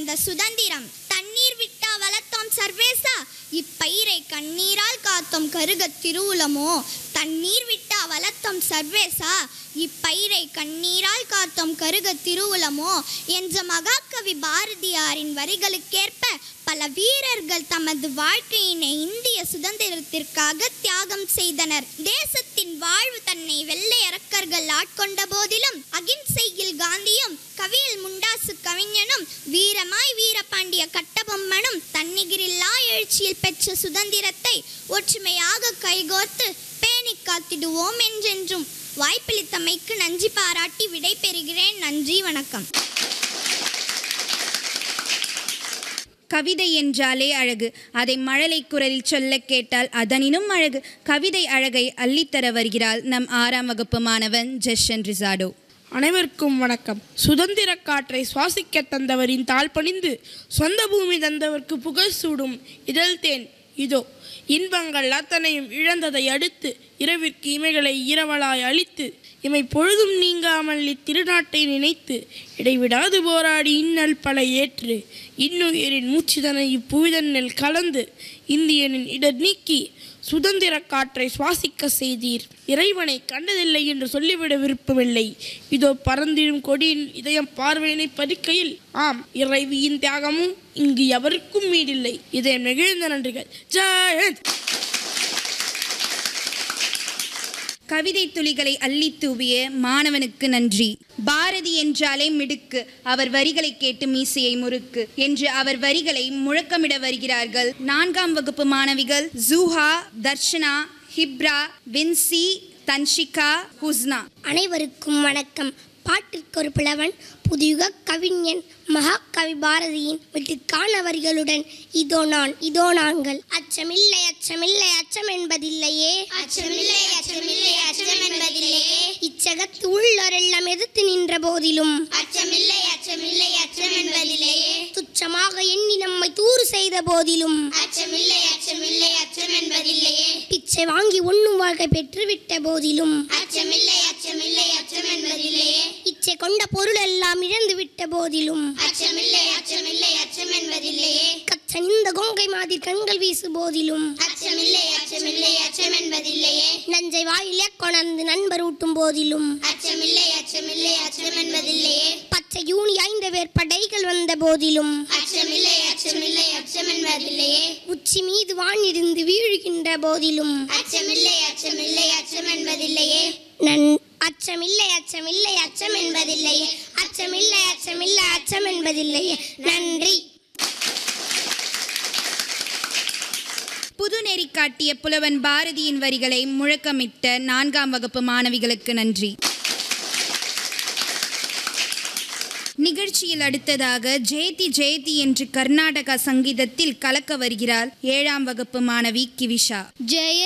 இந்த சுதந்திரம் தண்ணீர் விட்டா வளர்த்தோம் சர்வேசா இப்பயிரை கண்ணீரால் காத்தோம் கருக திருவுலமோ தண்ணீர் விட்டா வளர்த்தோம் சர்வேசா இப்பயிரை கண்ணீரால் காத்தோம் கருக திருவுலமோ என்ற மகாகவி பாரதியாரின் வரிகளுக்கேற்ப பல வீரர்கள் தமது வாழ்க்கையினை இந்திய சுதந்திரத்திற்காக தியாகம் செய்தனர் தேசத்தின் வாழ்வு தன்னை வெள்ளையரக்கர்கள் ஆட்கொண்ட போதிலும் அகிம்சையில் காந்தியும் கவியில் முண்டாசு கவிஞனும் வீரமாய் வீரபாண்டிய கட்டபொம்மனும் தன்னிகரில்லா எழுச்சியில் பெற்ற சுதந்திரத்தை ஒற்றுமையாக கைகோர்த்து பேணி காத்திடுவோம் என்றென்றும் வாய்ப்பளித்தமைக்கு நன்றி பாராட்டி விடை பெறுகிறேன் நன்றி வணக்கம் கவிதை என்றாலே அழகு அதை மழலை குரலில் சொல்ல கேட்டால் அதனினும் அழகு கவிதை அழகை அள்ளித்தர வருகிறாள் நம் ஆறாம் வகுப்பு மாணவன் ஜெஷன் ரிசாடோ அனைவருக்கும் வணக்கம் சுதந்திர காற்றை சுவாசிக்க தந்தவரின் தாழ் பணிந்து சொந்த பூமி தந்தவர்க்கு புகழ் சூடும் இதழ் தேன் இதோ இன்பங்கள் அத்தனையும் இழந்ததை அடுத்து இரவிற்கு இமைகளை இரவலாய் அழித்து இமை பொழுதும் நீங்காமல் இத்திருநாட்டை நினைத்து இடைவிடாது போராடி இன்னல் பல ஏற்று இன்னுயிரின் மூச்சுதனை இப்புவிதனில் கலந்து இந்தியனின் இடர் நீக்கி சுதந்திர காற்றை சுவாசிக்க செய்தீர் இறைவனை கண்டதில்லை என்று சொல்லிவிட விருப்பமில்லை இதோ பறந்திடும் கொடியின் இதயம் பார்வையினை பறிக்கையில் ஆம் இறைவியின் தியாகமும் இங்கு எவருக்கும் மீடில்லை இதை நெகிழ்ந்த நன்றிகள் ஜெயந்த் கவிதை துளிகளை அள்ளி தூவிய மாணவனுக்கு நன்றி பாரதி என்றாலே மிடுக்கு அவர் வரிகளை கேட்டு மீசையை முறுக்கு என்று அவர் வரிகளை முழக்கமிட வருகிறார்கள் நான்காம் வகுப்பு மாணவிகள் ஜூஹா தர்ஷனா ஹிப்ரா வின்சி தன்ஷிகா ஹுஸ்னா அனைவருக்கும் வணக்கம் பாட்டிற்கு ஒரு புலவன் புதியுக கவிஞன் மகாகவி பாரதியின் விட்டுக்கான வரிகளுடன் இதோ நான் இதோ நாங்கள் அச்சமில்லை அச்சமில்லை அச்சம் என்பதில்லையே அச்சமில்லை அச்சமில்லை அச்சம் என்பதில்லையே இச்சகத்து உள்ளோரெல்லாம் எதிர்த்து நின்ற போதிலும் அச்சமில்லை அச்சமில்லை அச்சம் என்பதில்லையே துச்சமாக எண்ணி நம்மை தூறு செய்த போதிலும் அச்சமில்லை அச்சமில்லை அச்சம் என்பதில்லையே பிச்சை வாங்கி உண்ணும் வாழ்க்கை பெற்றுவிட்ட போதிலும் அச்சமில்லை அச்சமில்லை அச்சம் என்பதில்லையே இச்சை கொண்ட பொருள் எல்லாம் இழந்து விட்ட போதிலும் அச்சமில்லை அச்சமில்லை அச்சம் என்பதில்லையே கச்சன் இந்த கொங்கை மாதிரி கண்கள் வீசு போதிலும் அச்சமில்லை அச்சமில்லை அச்சம் என்பதில்லையே நஞ்சை வாயிலே கொணர்ந்து நண்பர் ஊட்டும் போதிலும் அச்சமில்லை அச்சமில்லை அச்சம் என்பதில்லையே பச்சை யூனி ஐந்து பேர் படைகள் வந்த போதிலும் அச்சமில்லை அச்சமில்லை அச்சம் என்பதில்லையே உச்சி மீது வானிருந்து வீழுகின்ற போதிலும் அச்சமில்லை அச்சமில்லை அச்சம் என்பதில்லையே நன் அச்சமில்லை அச்சமில்லை அச்சம் என்பதில்லையே அச்சமில்லை அச்சமில்லை அச்சம் என்பதில்லையே நன்றி புதுநெறி காட்டிய புலவன் பாரதியின் வரிகளை முழக்கமிட்ட நான்காம் வகுப்பு மாணவிகளுக்கு நன்றி நிகழ்ச்சியில் அடுத்ததாக ஜெயதி ஜெயதி என்று கர்நாடகா சங்கீதத்தில் கலக்க வருகிறார் ஏழாம் வகுப்பு மாணவி கிவிஷா ஜெய